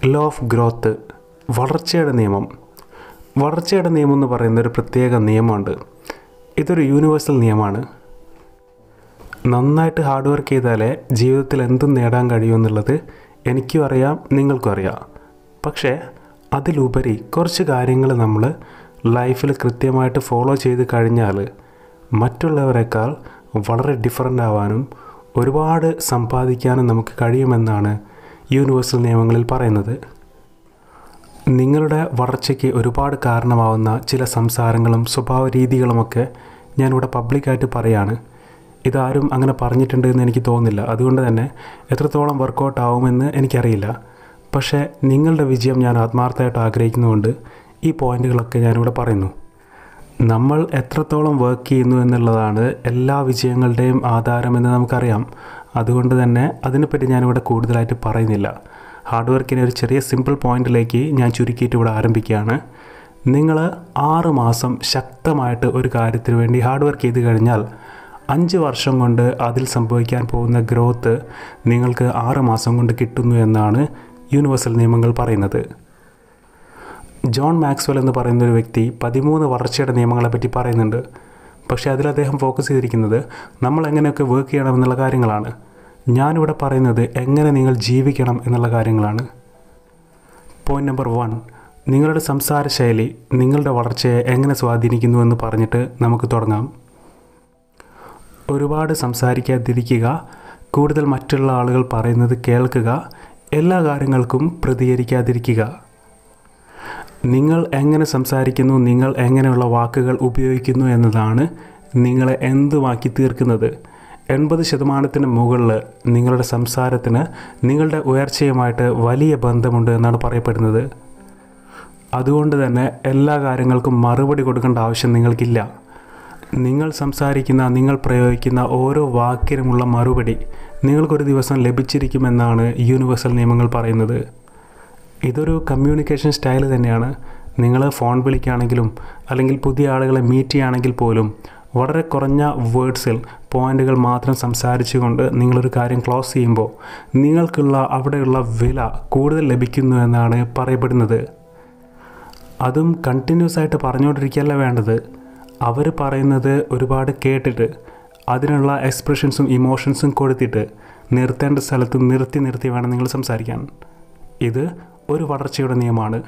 law of growth വളർച്ചയുടെ നിയമം വളർച്ചയുടെ നിയമം എന്ന് പറയുന്ന ഒരു പ്രത്യേക നിയമമുണ്ട് ഇതൊരു യൂണിവേഴ്സൽ നിയമമാണ് നന്നായിട്ട് ഹാർഡ് വർക്ക് ചെയ്താലേ ജീവിതത്തിൽ എന്തും നേടാൻ കഴിയുമെന്നുള്ളത് എനിക്കും അറിയാം നിങ്ങൾക്കും അറിയാം പക്ഷേ അതിലുപരി കുറച്ച് കാര്യങ്ങൾ നമ്മൾ ലൈഫിൽ കൃത്യമായിട്ട് ഫോളോ ചെയ്ത് കഴിഞ്ഞാൽ മറ്റുള്ളവരെക്കാൾ വളരെ ഡിഫറൻ്റ് ആവാനും ഒരുപാട് സമ്പാദിക്കാനും നമുക്ക് കഴിയുമെന്നാണ് യൂണിവേഴ്സൽ നിയമങ്ങളിൽ പറയുന്നത് നിങ്ങളുടെ വളർച്ചയ്ക്ക് ഒരുപാട് കാരണമാവുന്ന ചില സംസാരങ്ങളും സ്വഭാവ രീതികളുമൊക്കെ ഞാനിവിടെ പബ്ലിക്കായിട്ട് പറയാണ് ഇതാരും അങ്ങനെ പറഞ്ഞിട്ടുണ്ട് എന്ന് എനിക്ക് തോന്നുന്നില്ല അതുകൊണ്ട് തന്നെ എത്രത്തോളം വർക്കൗട്ട് ആവുമെന്ന് എനിക്കറിയില്ല പക്ഷേ നിങ്ങളുടെ വിജയം ഞാൻ ആത്മാർത്ഥമായിട്ട് ആഗ്രഹിക്കുന്നതുകൊണ്ട് ഈ പോയിന്റുകളൊക്കെ ഞാനിവിടെ പറയുന്നു നമ്മൾ എത്രത്തോളം വർക്ക് ചെയ്യുന്നു എന്നുള്ളതാണ് എല്ലാ വിജയങ്ങളുടെയും ആധാരമെന്ന് നമുക്കറിയാം അതുകൊണ്ട് തന്നെ അതിനെപ്പറ്റി ഞാനിവിടെ കൂടുതലായിട്ട് പറയുന്നില്ല ഹാർഡ് വർക്കിനെ ഒരു ചെറിയ സിമ്പിൾ പോയിന്റിലേക്ക് ഞാൻ ചുരുക്കിയിട്ട് ഇവിടെ ആരംഭിക്കുകയാണ് നിങ്ങൾ ആറ് മാസം ശക്തമായിട്ട് ഒരു കാര്യത്തിന് വേണ്ടി ഹാർഡ് വർക്ക് ചെയ്ത് കഴിഞ്ഞാൽ അഞ്ച് വർഷം കൊണ്ട് അതിൽ സംഭവിക്കാൻ പോകുന്ന ഗ്രോത്ത് നിങ്ങൾക്ക് ആറ് മാസം കൊണ്ട് കിട്ടുന്നു എന്നാണ് യൂണിവേഴ്സൽ നിയമങ്ങൾ പറയുന്നത് ജോൺ മാക്സ്വൽ എന്ന് പറയുന്ന ഒരു വ്യക്തി പതിമൂന്ന് വളർച്ചയുടെ നിയമങ്ങളെ പറ്റി പറയുന്നുണ്ട് പക്ഷേ അതിൽ അദ്ദേഹം ഫോക്കസ് ചെയ്തിരിക്കുന്നത് നമ്മൾ എങ്ങനെയൊക്കെ വർക്ക് ചെയ്യണം എന്നുള്ള കാര്യങ്ങളാണ് ഞാനിവിടെ പറയുന്നത് എങ്ങനെ നിങ്ങൾ ജീവിക്കണം എന്നുള്ള കാര്യങ്ങളാണ് പോയിന്റ് നമ്പർ വൺ നിങ്ങളുടെ സംസാര ശൈലി നിങ്ങളുടെ വളർച്ചയെ എങ്ങനെ സ്വാധീനിക്കുന്നു എന്ന് പറഞ്ഞിട്ട് നമുക്ക് തുടങ്ങാം ഒരുപാട് സംസാരിക്കാതിരിക്കുക കൂടുതൽ മറ്റുള്ള ആളുകൾ പറയുന്നത് കേൾക്കുക എല്ലാ കാര്യങ്ങൾക്കും പ്രതികരിക്കാതിരിക്കുക നിങ്ങൾ എങ്ങനെ സംസാരിക്കുന്നു നിങ്ങൾ എങ്ങനെയുള്ള വാക്കുകൾ ഉപയോഗിക്കുന്നു എന്നതാണ് നിങ്ങളെ എന്തുമാക്കി തീർക്കുന്നത് എൺപത് ശതമാനത്തിന് മുകളിൽ നിങ്ങളുടെ സംസാരത്തിന് നിങ്ങളുടെ ഉയർച്ചയുമായിട്ട് വലിയ ബന്ധമുണ്ട് എന്നാണ് പറയപ്പെടുന്നത് അതുകൊണ്ട് തന്നെ എല്ലാ കാര്യങ്ങൾക്കും മറുപടി കൊടുക്കേണ്ട ആവശ്യം നിങ്ങൾക്കില്ല നിങ്ങൾ സംസാരിക്കുന്ന നിങ്ങൾ പ്രയോഗിക്കുന്ന ഓരോ വാക്കിനുമുള്ള മറുപടി നിങ്ങൾക്കൊരു ദിവസം ലഭിച്ചിരിക്കുമെന്നാണ് യൂണിവേഴ്സൽ നിയമങ്ങൾ പറയുന്നത് ഇതൊരു കമ്മ്യൂണിക്കേഷൻ സ്റ്റൈൽ തന്നെയാണ് നിങ്ങൾ ഫോൺ വിളിക്കുകയാണെങ്കിലും അല്ലെങ്കിൽ പുതിയ ആളുകളെ മീറ്റ് ചെയ്യുകയാണെങ്കിൽ പോലും വളരെ കുറഞ്ഞ വേർഡ്സിൽ പോയിന്റുകൾ മാത്രം സംസാരിച്ചുകൊണ്ട് നിങ്ങളൊരു കാര്യം ക്ലോസ് ചെയ്യുമ്പോൾ നിങ്ങൾക്കുള്ള അവിടെയുള്ള വില കൂടുതൽ ലഭിക്കുന്നു എന്നാണ് പറയപ്പെടുന്നത് അതും കണ്ടിന്യൂസ് ആയിട്ട് പറഞ്ഞുകൊണ്ടിരിക്കുകയല്ല വേണ്ടത് അവർ പറയുന്നത് ഒരുപാട് കേട്ടിട്ട് അതിനുള്ള എക്സ്പ്രഷൻസും ഇമോഷൻസും കൊടുത്തിട്ട് നിർത്തേണ്ട സ്ഥലത്ത് നിർത്തി നിർത്തി വേണം നിങ്ങൾ സംസാരിക്കാൻ ഇത് ഒരു വളർച്ചയുടെ നിയമമാണ്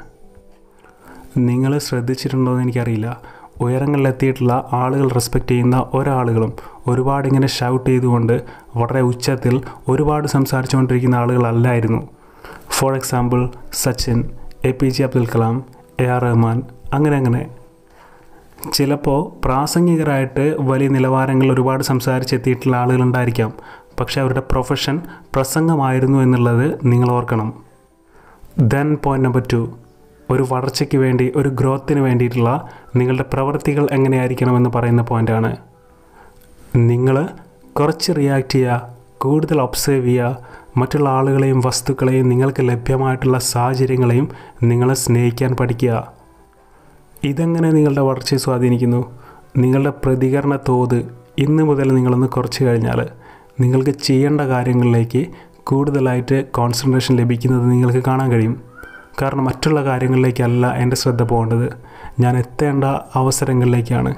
നിങ്ങൾ ശ്രദ്ധിച്ചിട്ടുണ്ടോ എന്ന് എനിക്കറിയില്ല ഉയരങ്ങളിലെത്തിയിട്ടുള്ള ആളുകൾ റെസ്പെക്റ്റ് ചെയ്യുന്ന ഒരാളുകളും ഒരുപാട് ഇങ്ങനെ ഷൗട്ട് ചെയ്തുകൊണ്ട് വളരെ ഉച്ചത്തിൽ ഒരുപാട് സംസാരിച്ചുകൊണ്ടിരിക്കുന്ന ആളുകളല്ലായിരുന്നു for example Sachin A P J Abdul Kalam A R Rahman അങ്ങനെ അങ്ങനെ ചിലപ്പോൾ പ്രാസംഗികരായിട്ട് വലിയ നിലവാരങ്ങളിൽ ഒരുപാട് സംസാരിച്ചെത്തിയിട്ടുള്ള ആളുകളുണ്ടായിരിക്കാം പക്ഷേ അവരുടെ പ്രൊഫഷൻ പ്രസംഗമായിരുന്നു എന്നുള്ളത് നിങ്ങൾ ഓർക്കണം ദെൻ പോയിന്റ് നമ്പർ ടു ഒരു വളർച്ചയ്ക്ക് വേണ്ടി ഒരു ഗ്രോത്തിന് വേണ്ടിയിട്ടുള്ള നിങ്ങളുടെ പ്രവൃത്തികൾ എങ്ങനെയായിരിക്കണമെന്ന് പറയുന്ന പോയിൻ്റാണ് നിങ്ങൾ കുറച്ച് റിയാക്ട് ചെയ്യുക കൂടുതൽ ഒബ്സേർവ് ചെയ്യുക മറ്റുള്ള ആളുകളെയും വസ്തുക്കളെയും നിങ്ങൾക്ക് ലഭ്യമായിട്ടുള്ള സാഹചര്യങ്ങളെയും നിങ്ങളെ സ്നേഹിക്കാൻ പഠിക്കുക ഇതെങ്ങനെ നിങ്ങളുടെ വളർച്ചയെ സ്വാധീനിക്കുന്നു നിങ്ങളുടെ പ്രതികരണ തോത് ഇന്ന് മുതൽ നിങ്ങളൊന്ന് കുറച്ച് കഴിഞ്ഞാൽ നിങ്ങൾക്ക് ചെയ്യേണ്ട കാര്യങ്ങളിലേക്ക് കൂടുതലായിട്ട് കോൺസെൻട്രേഷൻ ലഭിക്കുന്നത് നിങ്ങൾക്ക് കാണാൻ കഴിയും കാരണം മറ്റുള്ള കാര്യങ്ങളിലേക്കല്ല എൻ്റെ ശ്രദ്ധ പോകേണ്ടത് ഞാൻ എത്തേണ്ട അവസരങ്ങളിലേക്കാണ്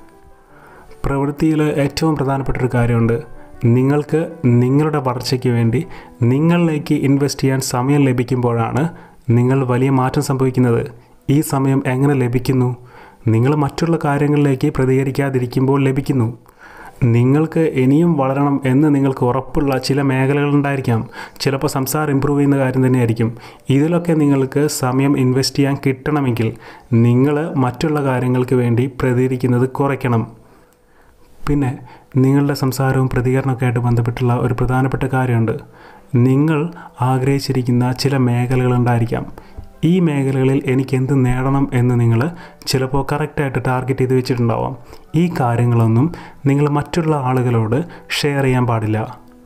പ്രവൃത്തിയിൽ ഏറ്റവും പ്രധാനപ്പെട്ട ഒരു കാര്യമുണ്ട് നിങ്ങൾക്ക് നിങ്ങളുടെ വളർച്ചയ്ക്ക് വേണ്ടി നിങ്ങളിലേക്ക് ഇൻവെസ്റ്റ് ചെയ്യാൻ സമയം ലഭിക്കുമ്പോഴാണ് നിങ്ങൾ വലിയ മാറ്റം സംഭവിക്കുന്നത് ഈ സമയം എങ്ങനെ ലഭിക്കുന്നു നിങ്ങൾ മറ്റുള്ള കാര്യങ്ങളിലേക്ക് പ്രതികരിക്കാതിരിക്കുമ്പോൾ ലഭിക്കുന്നു നിങ്ങൾക്ക് ഇനിയും വളരണം എന്ന് നിങ്ങൾക്ക് ഉറപ്പുള്ള ചില മേഖലകളുണ്ടായിരിക്കാം ചിലപ്പോൾ സംസാരം ഇമ്പ്രൂവ് ചെയ്യുന്ന കാര്യം തന്നെയായിരിക്കും ഇതിലൊക്കെ നിങ്ങൾക്ക് സമയം ഇൻവെസ്റ്റ് ചെയ്യാൻ കിട്ടണമെങ്കിൽ നിങ്ങൾ മറ്റുള്ള കാര്യങ്ങൾക്ക് വേണ്ടി പ്രതികരിക്കുന്നത് കുറയ്ക്കണം പിന്നെ നിങ്ങളുടെ സംസാരവും പ്രതികരണമൊക്കെ ആയിട്ട് ബന്ധപ്പെട്ടുള്ള ഒരു പ്രധാനപ്പെട്ട കാര്യമുണ്ട് നിങ്ങൾ ആഗ്രഹിച്ചിരിക്കുന്ന ചില മേഖലകളുണ്ടായിരിക്കാം ഈ മേഖലകളിൽ എനിക്ക് എന്ത് നേടണം എന്ന് നിങ്ങൾ ചിലപ്പോൾ കറക്റ്റായിട്ട് ടാർഗറ്റ് ചെയ്ത് വെച്ചിട്ടുണ്ടാവാം ഈ കാര്യങ്ങളൊന്നും നിങ്ങൾ മറ്റുള്ള ആളുകളോട് ഷെയർ ചെയ്യാൻ പാടില്ല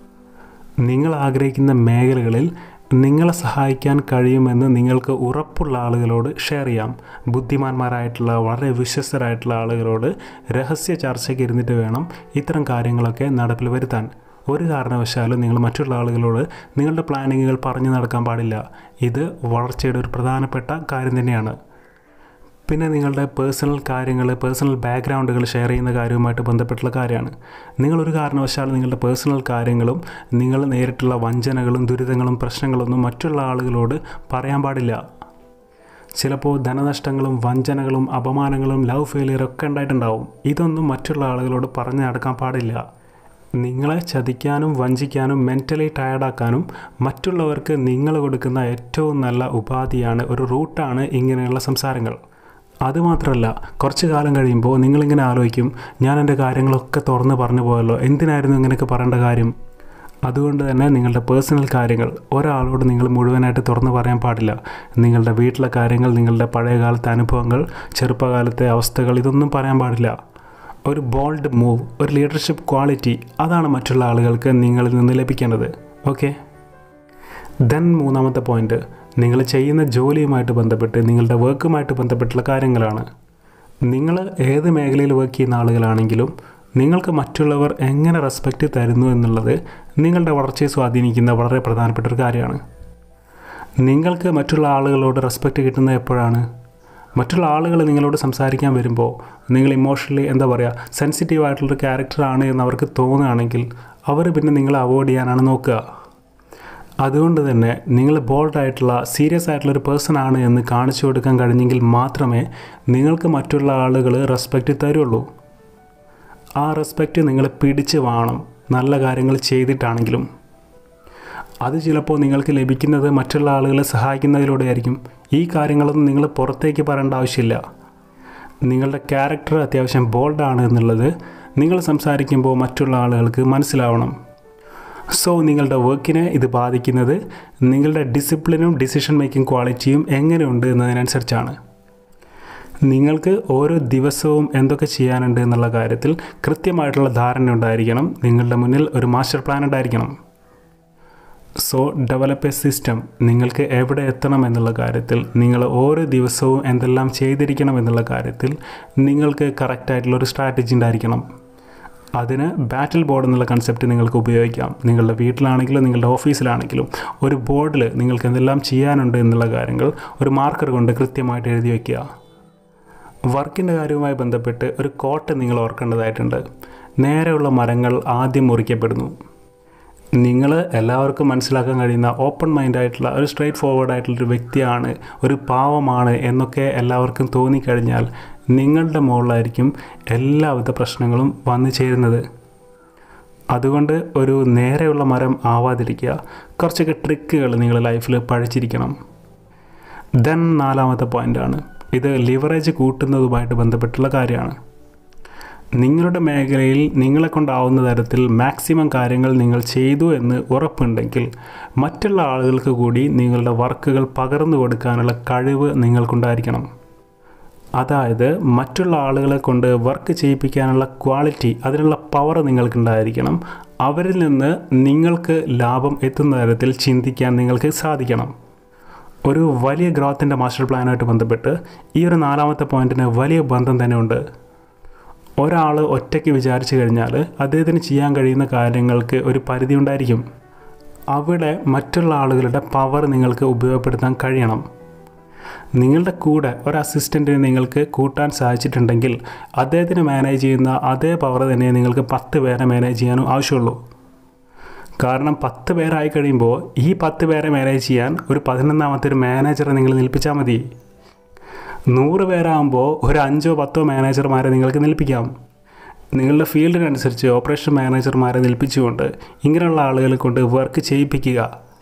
നിങ്ങൾ ആഗ്രഹിക്കുന്ന മേഖലകളിൽ നിങ്ങളെ സഹായിക്കാൻ കഴിയുമെന്ന് നിങ്ങൾക്ക് ഉറപ്പുള്ള ആളുകളോട് ഷെയർ ചെയ്യാം ബുദ്ധിമാന്മാരായിട്ടുള്ള വളരെ വിശ്വസ്തരായിട്ടുള്ള ആളുകളോട് രഹസ്യ ചർച്ചയ്ക്ക് ഇരുന്നിട്ട് വേണം ഇത്തരം കാര്യങ്ങളൊക്കെ നടപ്പിൽ വരുത്താൻ ഒരു കാരണവശാലും നിങ്ങൾ മറ്റുള്ള ആളുകളോട് നിങ്ങളുടെ പ്ലാനിങ്ങുകൾ പറഞ്ഞു നടക്കാൻ പാടില്ല ഇത് വളർച്ചയുടെ ഒരു പ്രധാനപ്പെട്ട കാര്യം തന്നെയാണ് പിന്നെ നിങ്ങളുടെ പേഴ്സണൽ കാര്യങ്ങൾ പേഴ്സണൽ ബാക്ക്ഗ്രൗണ്ടുകൾ ഷെയർ ചെയ്യുന്ന കാര്യവുമായിട്ട് ബന്ധപ്പെട്ടുള്ള കാര്യമാണ് നിങ്ങളൊരു കാരണവശാലും നിങ്ങളുടെ പേഴ്സണൽ കാര്യങ്ങളും നിങ്ങൾ നേരിട്ടുള്ള വഞ്ചനകളും ദുരിതങ്ങളും പ്രശ്നങ്ങളൊന്നും മറ്റുള്ള ആളുകളോട് പറയാൻ പാടില്ല ചിലപ്പോൾ ധനനഷ്ടങ്ങളും വഞ്ചനകളും അപമാനങ്ങളും ലവ് ഫെയിലിയർ ഒക്കെ ഉണ്ടായിട്ടുണ്ടാവും ഇതൊന്നും മറ്റുള്ള ആളുകളോട് പറഞ്ഞു നടക്കാൻ പാടില്ല നിങ്ങളെ ചതിക്കാനും വഞ്ചിക്കാനും മെൻ്റലി ടയർഡാക്കാനും മറ്റുള്ളവർക്ക് നിങ്ങൾ കൊടുക്കുന്ന ഏറ്റവും നല്ല ഉപാധിയാണ് ഒരു റൂട്ടാണ് ഇങ്ങനെയുള്ള സംസാരങ്ങൾ അതുമാത്രമല്ല കുറച്ച് കാലം കഴിയുമ്പോൾ നിങ്ങളിങ്ങനെ ആലോചിക്കും ഞാൻ എൻ്റെ കാര്യങ്ങളൊക്കെ തുറന്ന് പറഞ്ഞു പോയല്ലോ എന്തിനായിരുന്നു ഇങ്ങനെയൊക്കെ പറയേണ്ട കാര്യം അതുകൊണ്ട് തന്നെ നിങ്ങളുടെ പേഴ്സണൽ കാര്യങ്ങൾ ഒരാളോട് നിങ്ങൾ മുഴുവനായിട്ട് തുറന്നു പറയാൻ പാടില്ല നിങ്ങളുടെ വീട്ടിലെ കാര്യങ്ങൾ നിങ്ങളുടെ പഴയകാലത്തെ അനുഭവങ്ങൾ ചെറുപ്പകാലത്തെ അവസ്ഥകൾ ഇതൊന്നും പറയാൻ പാടില്ല ഒരു ബോൾഡ് മൂവ് ഒരു ലീഡർഷിപ്പ് ക്വാളിറ്റി അതാണ് മറ്റുള്ള ആളുകൾക്ക് നിങ്ങളിൽ നിന്ന് ലഭിക്കേണ്ടത് ഓക്കെ ദെൻ മൂന്നാമത്തെ പോയിന്റ് നിങ്ങൾ ചെയ്യുന്ന ജോലിയുമായിട്ട് ബന്ധപ്പെട്ട് നിങ്ങളുടെ വർക്കുമായിട്ട് ബന്ധപ്പെട്ടുള്ള കാര്യങ്ങളാണ് നിങ്ങൾ ഏത് മേഖലയിൽ വർക്ക് ചെയ്യുന്ന ആളുകളാണെങ്കിലും നിങ്ങൾക്ക് മറ്റുള്ളവർ എങ്ങനെ റെസ്പെക്റ്റ് തരുന്നു എന്നുള്ളത് നിങ്ങളുടെ വളർച്ചയെ സ്വാധീനിക്കുന്ന വളരെ പ്രധാനപ്പെട്ട ഒരു കാര്യമാണ് നിങ്ങൾക്ക് മറ്റുള്ള ആളുകളോട് റെസ്പെക്റ്റ് കിട്ടുന്നത് എപ്പോഴാണ് മറ്റുള്ള ആളുകൾ നിങ്ങളോട് സംസാരിക്കാൻ വരുമ്പോൾ നിങ്ങൾ ഇമോഷണലി എന്താ പറയുക സെൻസിറ്റീവ് ആയിട്ടുള്ളൊരു ക്യാരക്ടറാണ് എന്ന് അവർക്ക് തോന്നുകയാണെങ്കിൽ അവർ പിന്നെ നിങ്ങളെ അവോയ്ഡ് ചെയ്യാനാണ് നോക്കുക അതുകൊണ്ട് തന്നെ നിങ്ങൾ ബോൾഡായിട്ടുള്ള സീരിയസ് ആയിട്ടുള്ള ഒരു പേഴ്സൺ ആണ് എന്ന് കാണിച്ചു കൊടുക്കാൻ കഴിഞ്ഞെങ്കിൽ മാത്രമേ നിങ്ങൾക്ക് മറ്റുള്ള ആളുകൾ റെസ്പെക്റ്റ് തരുള്ളൂ ആ റെസ്പെക്റ്റ് നിങ്ങൾ പിടിച്ച് വാണം നല്ല കാര്യങ്ങൾ ചെയ്തിട്ടാണെങ്കിലും അത് ചിലപ്പോൾ നിങ്ങൾക്ക് ലഭിക്കുന്നത് മറ്റുള്ള ആളുകളെ സഹായിക്കുന്നതിലൂടെ ആയിരിക്കും ഈ കാര്യങ്ങളൊന്നും നിങ്ങൾ പുറത്തേക്ക് പറയേണ്ട ആവശ്യമില്ല നിങ്ങളുടെ ക്യാരക്ടർ അത്യാവശ്യം ബോൾഡാണ് എന്നുള്ളത് നിങ്ങൾ സംസാരിക്കുമ്പോൾ മറ്റുള്ള ആളുകൾക്ക് മനസ്സിലാവണം സോ നിങ്ങളുടെ വർക്കിനെ ഇത് ബാധിക്കുന്നത് നിങ്ങളുടെ ഡിസിപ്ലിനും ഡിസിഷൻ മേക്കിംഗ് ക്വാളിറ്റിയും എങ്ങനെയുണ്ട് എന്നതിനനുസരിച്ചാണ് നിങ്ങൾക്ക് ഓരോ ദിവസവും എന്തൊക്കെ ചെയ്യാനുണ്ട് എന്നുള്ള കാര്യത്തിൽ കൃത്യമായിട്ടുള്ള ധാരണ ഉണ്ടായിരിക്കണം നിങ്ങളുടെ മുന്നിൽ ഒരു മാസ്റ്റർ പ്ലാൻ ഉണ്ടായിരിക്കണം സോ ഡെവലപ്പ് എ സിസ്റ്റം നിങ്ങൾക്ക് എവിടെ എത്തണം എന്നുള്ള കാര്യത്തിൽ നിങ്ങൾ ഓരോ ദിവസവും എന്തെല്ലാം ചെയ്തിരിക്കണം എന്നുള്ള കാര്യത്തിൽ നിങ്ങൾക്ക് കറക്റ്റായിട്ടുള്ള ഒരു സ്ട്രാറ്റജി ഉണ്ടായിരിക്കണം അതിന് ബാറ്റിൽ ബോർഡ് എന്നുള്ള കൺസെപ്റ്റ് നിങ്ങൾക്ക് ഉപയോഗിക്കാം നിങ്ങളുടെ വീട്ടിലാണെങ്കിലും നിങ്ങളുടെ ഓഫീസിലാണെങ്കിലും ഒരു ബോർഡിൽ നിങ്ങൾക്ക് എന്തെല്ലാം ചെയ്യാനുണ്ട് എന്നുള്ള കാര്യങ്ങൾ ഒരു മാർക്കർ കൊണ്ട് കൃത്യമായിട്ട് എഴുതി വയ്ക്കുക വർക്കിൻ്റെ കാര്യവുമായി ബന്ധപ്പെട്ട് ഒരു കോട്ട് നിങ്ങൾ ഓർക്കേണ്ടതായിട്ടുണ്ട് നേരെയുള്ള മരങ്ങൾ ആദ്യം മുറിക്കപ്പെടുന്നു നിങ്ങൾ എല്ലാവർക്കും മനസ്സിലാക്കാൻ കഴിയുന്ന ഓപ്പൺ മൈൻഡ് ആയിട്ടുള്ള ഒരു സ്ട്രേറ്റ് ഫോർവേഡ് ആയിട്ടുള്ളൊരു വ്യക്തിയാണ് ഒരു പാവമാണ് എന്നൊക്കെ എല്ലാവർക്കും തോന്നിക്കഴിഞ്ഞാൽ നിങ്ങളുടെ മുകളിലായിരിക്കും എല്ലാവിധ പ്രശ്നങ്ങളും വന്നു ചേരുന്നത് അതുകൊണ്ട് ഒരു നേരെയുള്ള മരം ആവാതിരിക്കുക കുറച്ചൊക്കെ ട്രിക്കുകൾ നിങ്ങൾ ലൈഫിൽ പഴിച്ചിരിക്കണം ദെൻ നാലാമത്തെ പോയിൻ്റാണ് ഇത് ലിവറേജ് കൂട്ടുന്നതുമായിട്ട് ബന്ധപ്പെട്ടുള്ള കാര്യമാണ് നിങ്ങളുടെ മേഖലയിൽ നിങ്ങളെ കൊണ്ടാവുന്ന തരത്തിൽ മാക്സിമം കാര്യങ്ങൾ നിങ്ങൾ ചെയ്തു എന്ന് ഉറപ്പുണ്ടെങ്കിൽ മറ്റുള്ള ആളുകൾക്ക് കൂടി നിങ്ങളുടെ വർക്കുകൾ പകർന്നു കൊടുക്കാനുള്ള കഴിവ് നിങ്ങൾക്കുണ്ടായിരിക്കണം അതായത് മറ്റുള്ള ആളുകളെ കൊണ്ട് വർക്ക് ചെയ്യിപ്പിക്കാനുള്ള ക്വാളിറ്റി അതിനുള്ള പവർ നിങ്ങൾക്കുണ്ടായിരിക്കണം അവരിൽ നിന്ന് നിങ്ങൾക്ക് ലാഭം എത്തുന്ന തരത്തിൽ ചിന്തിക്കാൻ നിങ്ങൾക്ക് സാധിക്കണം ഒരു വലിയ ഗ്രോത്തിൻ്റെ മാസ്റ്റർ പ്ലാനുമായിട്ട് ബന്ധപ്പെട്ട് ഈ ഒരു നാലാമത്തെ പോയിന്റിന് വലിയ ബന്ധം തന്നെ ഉണ്ട് ഒരാൾ ഒറ്റയ്ക്ക് വിചാരിച്ചു കഴിഞ്ഞാൽ അദ്ദേഹത്തിന് ചെയ്യാൻ കഴിയുന്ന കാര്യങ്ങൾക്ക് ഒരു പരിധി ഉണ്ടായിരിക്കും അവിടെ മറ്റുള്ള ആളുകളുടെ പവർ നിങ്ങൾക്ക് ഉപയോഗപ്പെടുത്താൻ കഴിയണം നിങ്ങളുടെ കൂടെ ഒരു അസിസ്റ്റൻറ്റിനെ നിങ്ങൾക്ക് കൂട്ടാൻ സാധിച്ചിട്ടുണ്ടെങ്കിൽ അദ്ദേഹത്തിന് മാനേജ് ചെയ്യുന്ന അതേ പവർ തന്നെ നിങ്ങൾക്ക് പത്ത് പേരെ മാനേജ് ചെയ്യാനും ആവശ്യമുള്ളൂ കാരണം പത്ത് പേരായി കഴിയുമ്പോൾ ഈ പത്ത് പേരെ മാനേജ് ചെയ്യാൻ ഒരു പതിനൊന്നാമത്തെ ഒരു മാനേജറെ നിങ്ങൾ നിൽപ്പിച്ചാൽ മതി നൂറ് പേരാകുമ്പോൾ ഒരു അഞ്ചോ പത്തോ മാനേജർമാരെ നിങ്ങൾക്ക് നിൽപ്പിക്കാം നിങ്ങളുടെ ഫീൽഡിനനുസരിച്ച് ഓപ്പറേഷൻ മാനേജർമാരെ നിൽപ്പിച്ചുകൊണ്ട് ഇങ്ങനെയുള്ള ആളുകളെ കൊണ്ട് വർക്ക് ചെയ്യിപ്പിക്കുക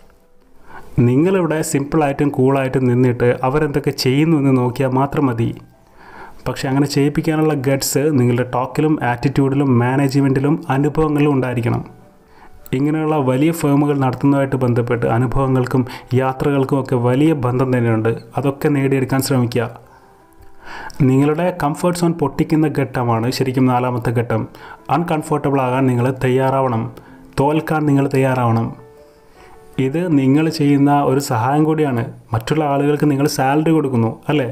നിങ്ങളിവിടെ സിമ്പിളായിട്ടും കൂളായിട്ടും നിന്നിട്ട് അവരെന്തൊക്കെ ചെയ്യുന്നു എന്ന് നോക്കിയാൽ മാത്രം മതി പക്ഷേ അങ്ങനെ ചെയ്യിപ്പിക്കാനുള്ള ഗട്ട്സ് നിങ്ങളുടെ ടോക്കിലും ആറ്റിറ്റ്യൂഡിലും മാനേജ്മെൻറ്റിലും അനുഭവങ്ങളിലും ഉണ്ടായിരിക്കണം ഇങ്ങനെയുള്ള വലിയ ഫേമുകൾ നടത്തുന്നതുമായിട്ട് ബന്ധപ്പെട്ട് അനുഭവങ്ങൾക്കും യാത്രകൾക്കും ഒക്കെ വലിയ ബന്ധം തന്നെയുണ്ട് അതൊക്കെ നേടിയെടുക്കാൻ ശ്രമിക്കുക നിങ്ങളുടെ കംഫർട്ട് സോൺ പൊട്ടിക്കുന്ന ഘട്ടമാണ് ശരിക്കും നാലാമത്തെ ഘട്ടം അൺകംഫർട്ടബിൾ ആകാൻ നിങ്ങൾ തയ്യാറാവണം തോൽക്കാൻ നിങ്ങൾ തയ്യാറാവണം ഇത് നിങ്ങൾ ചെയ്യുന്ന ഒരു സഹായം കൂടിയാണ് മറ്റുള്ള ആളുകൾക്ക് നിങ്ങൾ സാലറി കൊടുക്കുന്നു അല്ലേ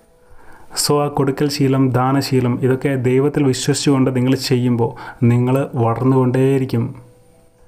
സോ ആ കൊടുക്കൽ ശീലം ദാനശീലം ഇതൊക്കെ ദൈവത്തിൽ വിശ്വസിച്ചുകൊണ്ട് നിങ്ങൾ ചെയ്യുമ്പോൾ നിങ്ങൾ വളർന്നുകൊണ്ടേയിരിക്കും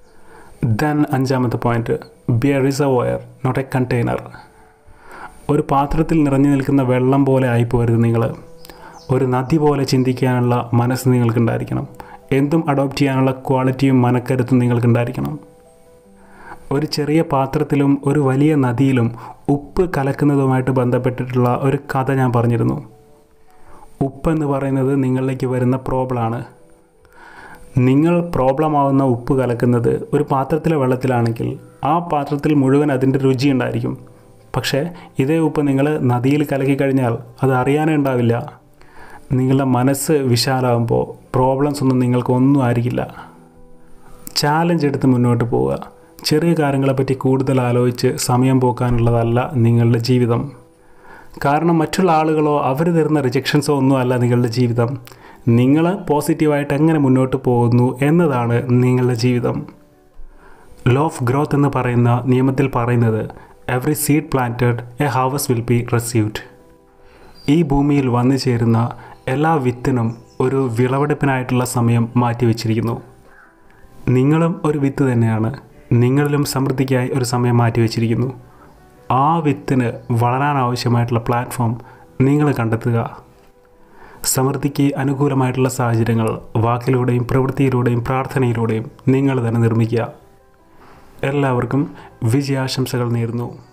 ദെൻ അഞ്ചാമത്തെ point be a reservoir not a container ഒരു പാത്രത്തിൽ നിറഞ്ഞു നിൽക്കുന്ന വെള്ളം പോലെ ആയിപ്പോരുത് നിങ്ങൾ ഒരു നദി പോലെ ചിന്തിക്കാനുള്ള മനസ്സ് നിങ്ങൾക്കുണ്ടായിരിക്കണം എന്തും അഡോപ്റ്റ് ചെയ്യാനുള്ള ക്വാളിറ്റിയും മനക്കരുത്തും നിങ്ങൾക്കുണ്ടായിരിക്കണം ഒരു ചെറിയ പാത്രത്തിലും ഒരു വലിയ നദിയിലും ഉപ്പ് കലക്കുന്നതുമായിട്ട് ബന്ധപ്പെട്ടിട്ടുള്ള ഒരു കഥ ഞാൻ പറഞ്ഞിരുന്നു ഉപ്പ് എന്ന് പറയുന്നത് നിങ്ങളിലേക്ക് വരുന്ന പ്രോബ്ലമാണ് നിങ്ങൾ പ്രോബ്ലം ആവുന്ന ഉപ്പ് കലക്കുന്നത് ഒരു പാത്രത്തിലെ വെള്ളത്തിലാണെങ്കിൽ ആ പാത്രത്തിൽ മുഴുവൻ അതിൻ്റെ രുചി ഉണ്ടായിരിക്കും പക്ഷേ ഇതേ ഉപ്പ് നിങ്ങൾ നദിയിൽ കലക്കി കഴിഞ്ഞാൽ അത് അറിയാനേ ഉണ്ടാവില്ല നിങ്ങളുടെ മനസ്സ് വിശാലാകുമ്പോൾ പ്രോബ്ലംസ് ഒന്നും നിങ്ങൾക്കൊന്നും ആയിരിക്കില്ല ചാലഞ്ച് എടുത്ത് മുന്നോട്ട് പോവുക ചെറിയ കാര്യങ്ങളെപ്പറ്റി കൂടുതൽ ആലോചിച്ച് സമയം പോക്കാനുള്ളതല്ല നിങ്ങളുടെ ജീവിതം കാരണം മറ്റുള്ള ആളുകളോ അവർ തരുന്ന റിജക്ഷൻസോ ഒന്നും അല്ല നിങ്ങളുടെ ജീവിതം നിങ്ങൾ പോസിറ്റീവായിട്ട് എങ്ങനെ മുന്നോട്ട് പോകുന്നു എന്നതാണ് നിങ്ങളുടെ ജീവിതം ലോ ഓഫ് ഗ്രോത്ത് എന്ന് പറയുന്ന നിയമത്തിൽ പറയുന്നത് every seed planted a harvest will be received ഈ ഭൂമിയിൽ വന്നു ചേരുന്ന എല്ലാ വിത്തിനും ഒരു വിളവെടുപ്പിനായിട്ടുള്ള സമയം മാറ്റിവെച്ചിരിക്കുന്നു നിങ്ങളും ഒരു വിത്ത് തന്നെയാണ് നിങ്ങളിലും സമൃദ്ധിക്കായി ഒരു സമയം മാറ്റിവെച്ചിരിക്കുന്നു ആ വിത്തിന് വളരാൻ ആവശ്യമായിട്ടുള്ള പ്ലാറ്റ്ഫോം നിങ്ങൾ കണ്ടെത്തുക സമൃദ്ധിക്ക് അനുകൂലമായിട്ടുള്ള സാഹചര്യങ്ങൾ വാക്കിലൂടെയും പ്രവൃത്തിയിലൂടെയും പ്രാർത്ഥനയിലൂടെയും നിങ്ങൾ തന്നെ നിർമ്മിക്കുക എല്ലാവർക്കും വിജയാശംസകൾ നേരുന്നു